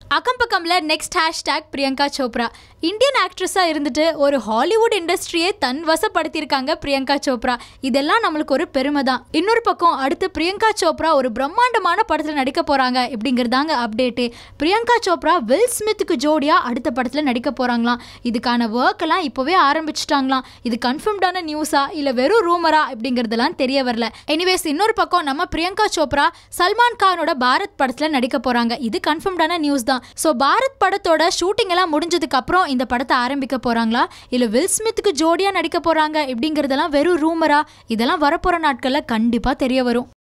அக்கம் பக்கம்ல next hashtag Priyanka Chopra Indian ஆக்ட்ரஸா இருந்துட்டு ஒரு ஹாலிவுட் இண்டஸ்ட்ரியை தன் வசப்படுத்தியிருக்காங்க பிரியங்கா சோப்ரா இதெல்லாம் நம்மளுக்கு ஒரு பெருமை தான் இன்னொரு பக்கம் அடுத்து பிரியங்கா சோப்ரா ஒரு பிரம்மாண்டமான படத்துல நடிக்க போறாங்க இப்படிங்கிறதாங்க அப்டேட்டு பிரியங்கா சோப்ரா வில் ஸ்மித்துக்கு ஜோடியா அடுத்த படத்துல நடிக்க போறாங்களாம் இதுக்கான ஒர்க் எல்லாம் இப்போவே ஆரம்பிச்சிட்டாங்களாம் இது கன்ஃபார்ம்டான நியூஸா இல்ல வெறும் ரூமரா இப்படிங்கிறதெல்லாம் தெரிய வரல எனிவேஸ் இன்னொரு பக்கம் நம்ம பிரியங்கா சோப்ரா சல்மான் கானோட பாரத் படத்துல நடிக்க போறாங்க இது கன்ஃபார்ம்டான நியூஸ் தான் ஸோ பாரத் படத்தோட ஷூட்டிங் எல்லாம் முடிஞ்சதுக்கு அப்புறம் இந்த படத்தை ஆரம்பிக்க போறாங்களா இல்ல வில் ஸ்மித்துக்கு ஜோடியா நடிக்க போறாங்க இப்படிங்கிறதெல்லாம் வெறும் ரூமரா இதெல்லாம் வரப்போற நாட்கள்ல கண்டிப்பா தெரிய வரும்